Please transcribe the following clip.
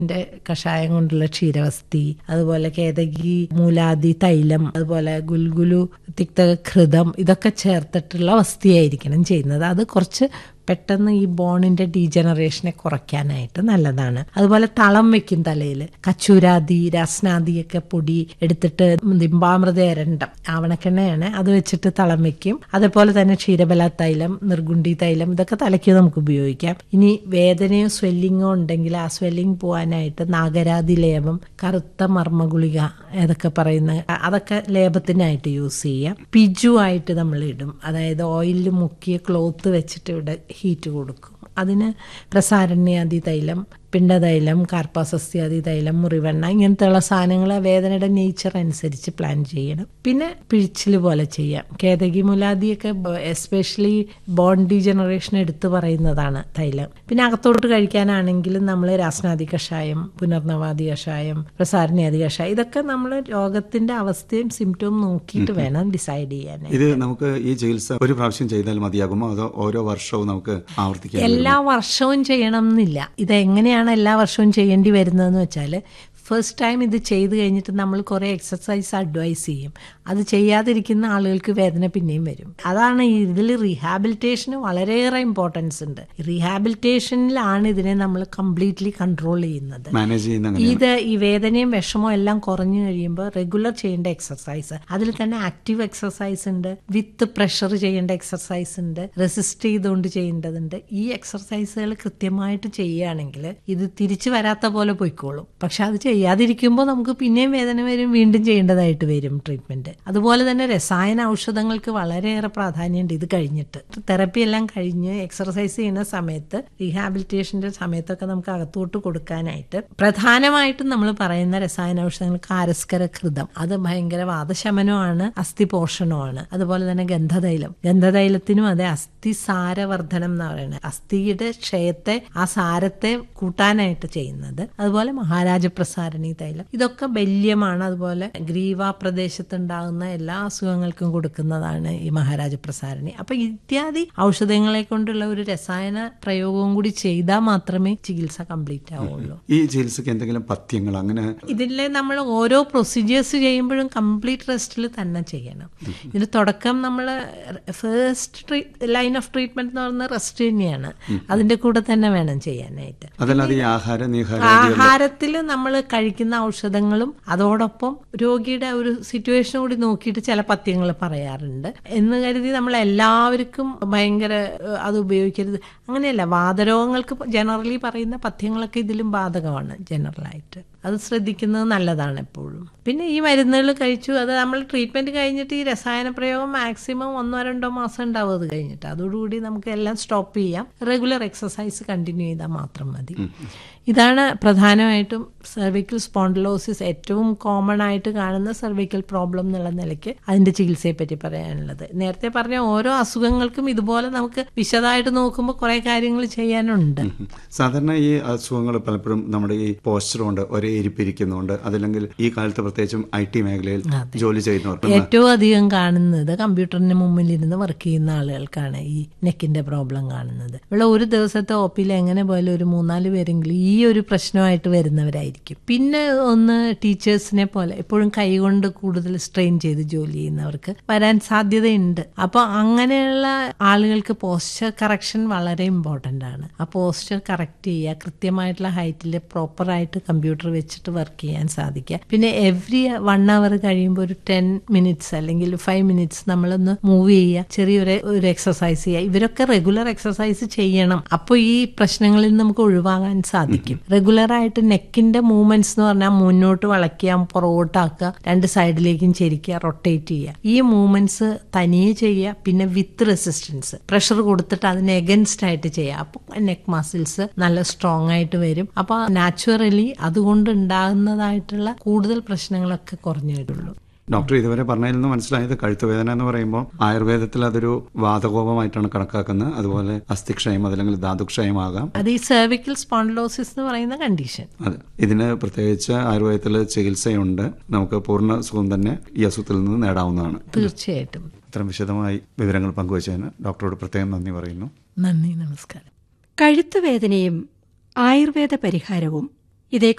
ന്റെ കഷായം കൊണ്ടുള്ള ക്ഷീരവസ്തി അതുപോലെ കേതകി മൂലാദി തൈലം അതുപോലെ ഗുൽഗുലു തിക്തഘൃതം ഇതൊക്കെ ചേർത്തിട്ടുള്ള വസ്തിയായിരിക്കണം ചെയ്യുന്നത് അത് കുറച്ച് പെട്ടെന്ന് ഈ ബോണിന്റെ ഡീജനറേഷനെ കുറയ്ക്കാനായിട്ട് നല്ലതാണ് അതുപോലെ തളം വെക്കും തലയിൽ കച്ചൂരാദി രസ്നാദിയൊക്കെ പൊടി എടുത്തിട്ട് ദിമ്പാമൃത എരണ്ടം ആവണക്കെണ്ണയാണ് അത് വെച്ചിട്ട് തളം വെക്കും അതേപോലെ തന്നെ ക്ഷീരബല തൈലം നിർഗുണ്ടി തൈലം ഇതൊക്കെ തലയ്ക്ക് നമുക്ക് ഉപയോഗിക്കാം ഇനി വേദനയോ സ്വെല്ലിങ്ങോ ഉണ്ടെങ്കിൽ ആ സ്വെല്ലിങ് പോകാനായിട്ട് നാഗരാതി ലേപം കറുത്ത മർമ്മ ഗുളിക ഏതൊക്കെ പറയുന്ന അതൊക്കെ ലേപത്തിനായിട്ട് യൂസ് ചെയ്യാം പിജു ആയിട്ട് നമ്മൾ ഇടും അതായത് ഓയിലിൽ മുക്കിയ ക്ലോത്ത് വെച്ചിട്ട് ഇവിടെ ഹീറ്റ് കൊടുക്കും അതിന് പ്രസാരണ്യാദി തൈലം പിണ്ടതൈലം കാർപ്പാസസ്യാദി തൈലം മുറിവെണ്ണ ഇങ്ങനത്തെയുള്ള സാധനങ്ങൾ വേദനയുടെ നേച്ചർ അനുസരിച്ച് പ്ലാൻ ചെയ്യണം പിന്നെ പിഴിച്ചിൽ പോലെ ചെയ്യാം കേതകി മുലാദിയൊക്കെ എസ്പെഷ്യലി ബോൺ ഡീജനറേഷൻ എടുത്തു പറയുന്നതാണ് തൈലം പിന്നെ അകത്തോട്ട് കഴിക്കാനാണെങ്കിലും നമ്മൾ രാസനാദി കഷായം പുനർനവാദി കഷായം പ്രസാരണ്യാദി കഷായം ഇതൊക്കെ നമ്മൾ രോഗത്തിന്റെ അവസ്ഥയും സിംറ്റവും നോക്കിയിട്ട് വേണം ഡിസൈഡ് ചെയ്യാൻ ഇത് നമുക്ക് ഈ ചികിത്സ ഒരു പ്രാവശ്യം ചെയ്താൽ മതിയാകുമോ അതോ ഓരോ വർഷവും നമുക്ക് ആവർത്തിക്കാം എല്ലാ വർഷവും ചെയ്യണം എന്നില്ല ഇത് എങ്ങനെയാണ് എല്ലാ വർഷവും ചെയ്യേണ്ടി വരുന്നതെന്ന് വെച്ചാൽ ഫസ്റ്റ് ടൈം ഇത് ചെയ്ത് കഴിഞ്ഞിട്ട് നമ്മൾ കുറേ എക്സസൈസ് അഡ്വൈസ് ചെയ്യും അത് ചെയ്യാതിരിക്കുന്ന ആളുകൾക്ക് വേദന പിന്നെയും വരും അതാണ് ഇതിൽ റീഹാബിലിറ്റേഷന് വളരെയേറെ ഇമ്പോർട്ടൻസ് ഉണ്ട് റീഹാബിലിറ്റേഷനിലാണ് ഇതിനെ നമ്മൾ കംപ്ലീറ്റ്ലി കൺട്രോൾ ചെയ്യുന്നത് മാനേജ് ചെയ്യുന്ന അങ്ങനെ ഇത് ഈ വേദനയും വിഷമവും എല്ലാം കുറഞ്ഞു കഴിയുമ്പോൾ റെഗുലർ ചെയ്യേണ്ട എക്സസൈസ് അതിൽ തന്നെ ആക്റ്റീവ് എക്സസൈസ് ഉണ്ട് വിത്ത് പ്രഷർ ചെയ്യേണ്ട എക്സസൈസ് ഉണ്ട് റെസിസ്റ്റ് ചെയ്തുകൊണ്ട് ചെയ്യേണ്ടതുണ്ട് ഈ എക്സസൈസുകൾ കൃത്യമായിട്ട് ചെയ്യുകയാണെങ്കിൽ ഇത് തിരിച്ചു വരാത്ത പോലെ പൊയ്ക്കോളും പക്ഷെ അത് ചെയ്യാതിരിക്കുമ്പോൾ നമുക്ക് പിന്നെയും വേദന വരും വീണ്ടും ചെയ്യേണ്ടതായിട്ട് വരും ട്രീറ്റ്മെന്റ് അതുപോലെ തന്നെ രസായന ഔഷധങ്ങൾക്ക് വളരെയേറെ പ്രാധാന്യമുണ്ട് ഇത് കഴിഞ്ഞിട്ട് തെറപ്പി എല്ലാം കഴിഞ്ഞ് എക്സർസൈസ് ചെയ്യുന്ന സമയത്ത് റീഹാബിലിറ്റേഷന്റെ സമയത്തൊക്കെ നമുക്ക് അകത്തോട്ട് കൊടുക്കാനായിട്ട് പ്രധാനമായിട്ടും നമ്മൾ പറയുന്ന രസായന ഔഷധങ്ങൾ കാരസ്കര ഘൃതം അത് ഭയങ്കര വാദശമനമാണ് അസ്ഥിപോഷണമാണ് അതുപോലെ തന്നെ ഗന്ധതൈലം ഗന്ധതൈലത്തിനും അതെ അസ്ഥി സാരവർദ്ധനം എന്ന് പറയുന്നത് അസ്ഥിയുടെ ക്ഷയത്തെ ആ സാരത്തെ കൂട്ടാനായിട്ട് ചെയ്യുന്നത് അതുപോലെ മഹാരാജ പ്രസാരണി തൈലം ഇതൊക്കെ ബല്യമാണ് അതുപോലെ ഗ്രീവ പ്രദേശത്തുണ്ടാകുന്ന എല്ലാ അസുഖങ്ങൾക്കും കൊടുക്കുന്നതാണ് ഈ മഹാരാജ പ്രസാരണി അപ്പൊ ഇത്യാദി ഔഷധങ്ങളെ കൊണ്ടുള്ള ഒരു രസായന പ്രയോഗവും കൂടി ചെയ്താൽ മാത്രമേ ചികിത്സ കംപ്ലീറ്റ് ആവുള്ളൂ ഈ ചികിത്സക്ക് എന്തെങ്കിലും പഥ്യങ്ങൾ അങ്ങനെ ഇതിലെ നമ്മൾ ഓരോ പ്രൊസീജിയേഴ്സ് ചെയ്യുമ്പോഴും കംപ്ലീറ്റ് റെസ്റ്റിൽ തന്നെ ചെയ്യണം ഇതിന് തുടക്കം നമ്മൾ ഫസ്റ്റ് ലൈൻ ഓഫ് ട്രീറ്റ്മെന്റ് എന്ന് പറയുന്നത് റെസ്റ്റ് തന്നെയാണ് അതിന്റെ കൂടെ തന്നെ വേണം ചെയ്യാനായിട്ട് അതല്ലാതെ ഈ ആഹാര നീഹാര ആഹാരത്തിൽ നമ്മൾ കഴിക്കുന്ന ഔഷധങ്ങളും അതോടൊപ്പം രോഗിയുടെ ഒരു സിറ്റുവേഷൻ കൂടി നോക്കിയിട്ട് ചില പഥ്യങ്ങൾ പറയാറുണ്ട് എന്ന് കരുതി നമ്മൾ എല്ലാവർക്കും ഭയങ്കര ഏഹ്, അത് ഉപയോഗിക്കരുത് അങ്ങനെയല്ല വാതരോഗങ്ങൾക്ക് ജനറലി പറയുന്ന പഥ്യങ്ങളൊക്കെ ഇതിലും ബാധകമാണ് ജനറലായിട്ട് അത് ശ്രദ്ധിക്കുന്നത് നല്ലതാണ് എപ്പോഴും പിന്നെ ഈ മരുന്നുകൾ കഴിച്ചു അത് നമ്മൾ ട്രീറ്റ്മെന്റ് കഴിഞ്ഞിട്ട് ഈ രസായന പ്രയോഗം മാക്സിമം ഒന്നോ രണ്ടോ മാസം ഉണ്ടാവും അത് കഴിഞ്ഞിട്ട് അതോടുകൂടി നമുക്ക് എല്ലാം സ്റ്റോപ്പ് ചെയ്യാം റെഗുലർ എക്സസൈസ് കണ്ടിന്യൂ ചെയ്താൽ മാത്രം മതി ഇതാണ് പ്രധാനമായിട്ടും സെർവിക്കൽ സ്പോണ്ടിലോസിസ് ഏറ്റവും കോമൺ ആയിട്ട് കാണുന്ന സെർവിക്കൽ പ്രോബ്ലം എന്നുള്ള നിലയ്ക്ക് അതിന്റെ ചികിത്സയെ പറ്റി പറയാനുള്ളത് നേരത്തെ പറഞ്ഞ ഓരോ അസുഖങ്ങൾക്കും ഇതുപോലെ നമുക്ക് വിശദമായിട്ട് നോക്കുമ്പോൾ കുറെ കാര്യങ്ങൾ ചെയ്യാനുണ്ട് സാധാരണ ഈ അസുഖങ്ങൾ പലപ്പോഴും നമ്മുടെ ഈ പോസ്റ്റർ കൊണ്ട് ഒരേ ഇരിപ്പിരിക്കുന്നുണ്ട് അതല്ലെങ്കിൽ ഈ കാലത്ത് പ്രത്യേകിച്ചും ഐ ടി മേഖലയിൽ ജോലി ചെയ്യുന്നവർക്ക് ഏറ്റവും അധികം കാണുന്നത് കമ്പ്യൂട്ടറിന് മുമ്പിലിരുന്ന് വർക്ക് ചെയ്യുന്ന ആളുകൾക്കാണ് ഈ നെക്കിന്റെ പ്രോബ്ലം കാണുന്നത് ഇവിടെ ഒരു ദിവസത്തെ ഒപ്പിൽ എങ്ങനെ പോയാലും ഒരു മൂന്നാല് പേരെങ്കിലും ഈ ഒരു പ്രശ്നമായിട്ട് വരുന്നവരായിരിക്കും പിന്നെ ഒന്ന് ടീച്ചേഴ്സിനെ പോലെ എപ്പോഴും കൈകൊണ്ട് കൂടുതൽ സ്ട്രെയിൻ ചെയ്ത് ജോലി ചെയ്യുന്നവർക്ക് വരാൻ സാധ്യതയുണ്ട് അപ്പോൾ അങ്ങനെയുള്ള ആളുകൾക്ക് പോസ്ചർ കറക്ഷൻ വളരെ ഇമ്പോർട്ടൻ്റ് ആണ് ആ പോസ്ചർ കറക്റ്റ് ചെയ്യുക കൃത്യമായിട്ടുള്ള ഹൈറ്റിൽ പ്രോപ്പറായിട്ട് കമ്പ്യൂട്ടർ വെച്ചിട്ട് വർക്ക് ചെയ്യാൻ സാധിക്കുക പിന്നെ എവറി വൺ അവർ കഴിയുമ്പോൾ ഒരു ടെൻ മിനിറ്റ്സ് അല്ലെങ്കിൽ ഫൈവ് മിനിറ്റ്സ് നമ്മളൊന്ന് മൂവ് ചെയ്യുക ചെറിയൊരു ഒരു എക്സസൈസ് ചെയ്യുക ഇവരൊക്കെ റെഗുലർ എക്സസൈസ് ചെയ്യണം അപ്പോൾ ഈ പ്രശ്നങ്ങളിൽ നിന്ന് നമുക്ക് ഒഴിവാകാൻ സാധിക്കും റെഗുലർ ആയിട്ട് നെക്കിന്റെ മൂവ്മെന്റ്സ് എന്ന് പറഞ്ഞാൽ മുന്നോട്ട് വളയ്ക്കുക പുറകോട്ടാക്കുക രണ്ട് സൈഡിലേക്കും ചെരിക്കുക റൊട്ടേറ്റ് ചെയ്യുക ഈ മൂവ്മെന്റ്സ് തനിയെ ചെയ്യുക പിന്നെ വിത്ത് റെസിസ്റ്റൻസ് പ്രഷർ കൊടുത്തിട്ട് അതിന് എഗൻസ്റ്റ് ആയിട്ട് ചെയ്യുക അപ്പോൾ നെക്ക് മസിൽസ് നല്ല സ്ട്രോങ് ആയിട്ട് വരും അപ്പോൾ നാച്ചുറലി അതുകൊണ്ട് ഉണ്ടാകുന്നതായിട്ടുള്ള കൂടുതൽ പ്രശ്നങ്ങളൊക്കെ കുറഞ്ഞു വരുള്ളൂ ഡോക്ടർ ഇതുവരെ പറഞ്ഞതിൽ നിന്ന് മനസ്സിലായത് കഴുത്ത് വേദന എന്ന് പറയുമ്പോൾ ആയുർവേദത്തിൽ അതൊരു വാതകോപമായിട്ടാണ് കണക്കാക്കുന്നത് അതുപോലെ അസ്ഥിക്ഷയം അതല്ലെങ്കിൽ ധാതുക്ഷയമാകാം അത് ഈ സെർവിക്കൽ സ്പോണ്ടിലോസിസ് എന്ന് പറയുന്ന കണ്ടീഷൻ അതെ ഇതിന് പ്രത്യേകിച്ച് ആയുർവേദത്തിൽ ചികിത്സയുണ്ട് നമുക്ക് പൂർണ്ണ സുഖം തന്നെ ഈ അസുഖത്തിൽ നിന്ന് നേടാവുന്നതാണ് തീർച്ചയായിട്ടും ഇത്തരം വിശദമായി വിവരങ്ങൾ പങ്കുവച്ചതിന് ഡോക്ടറോട് പ്രത്യേകം നന്ദി പറയുന്നു നന്ദി നമസ്കാരം കഴുത്ത് വേദനയും ആയുർവേദ പരിഹാരവും ഇതേ